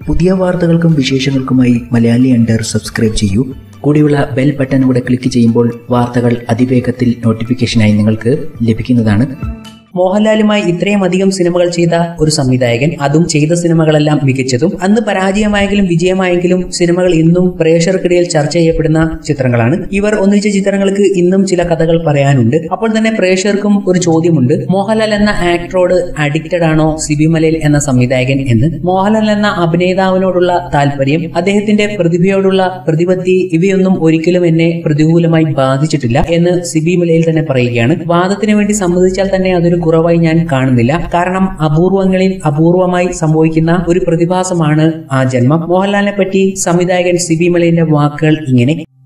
പുതിയ വാർത്തകൾക്കും വിശേഷങ്ങൾക്കുമായി Malayali under subscribe ചെയ്യൂ കൂടിയുള്ള ബെൽ ബട്ടൺ കൂടെ ക്ലിക്ക് ചെയ്യുമ്പോൾ വാർത്തകൾ അതിവേഗത്തിൽ നോട്ടിഫിക്കേഷനായി നിങ്ങൾക്ക് ലഭിക്കുന്നതാണ് മോഹൻലാലുമായി ഇത്രയും അധികം സിനിമകൾ ചെയ്ത ഒരു സംവിധായകൻ അതും ചെയ്ത സിനിമകളെല്ലാം മികച്ചതും അന്ന് പരാജയമായെങ്കിലും വിജയമായെങ്കിലും സിനിമകൾ ഇന്നും പ്രേക്ഷകർക്കിടയിൽ ചർച്ച ചെയ്യപ്പെടുന്ന ചിത്രങ്ങളാണ് ഇവർ ഒന്നിച്ച ചിത്രങ്ങൾക്ക് ഇന്നും ചില കഥകൾ പറയാനുണ്ട് അപ്പോൾ തന്നെ പ്രേക്ഷകർക്കും ഒരു ചോദ്യമുണ്ട് മോഹൻലാൽ എന്ന ആക്ടറോട് അഡിക്റ്റഡ് ആണോ സിബി മലയിൽ എന്ന സംവിധായകൻ എന്ന് മോഹൻലാൽ എന്ന അഭിനേതാവിനോടുള്ള താല്പര്യം അദ്ദേഹത്തിന്റെ പ്രതിഭയോടുള്ള പ്രതിപത്തി ഇവയൊന്നും ഒരിക്കലും എന്നെ പ്രതികൂലമായി ബാധിച്ചിട്ടില്ല എന്ന് സിബി മലയിൽ തന്നെ പറയുകയാണ് വാദത്തിന് വേണ്ടി സമ്മതിച്ചാൽ തന്നെ അതൊരു കുറവായി ഞാൻ കാണുന്നില്ല കാരണം അപൂർവങ്ങളിൽ അപൂർവമായി സംഭവിക്കുന്ന ഒരു പ്രതിഭാസമാണ് ആ ജന്മം മോഹൻലാലിനെ പറ്റി സംവിധായകൻ സിബി മലയിന്റെ വാക്കുകൾ ഇങ്ങനെ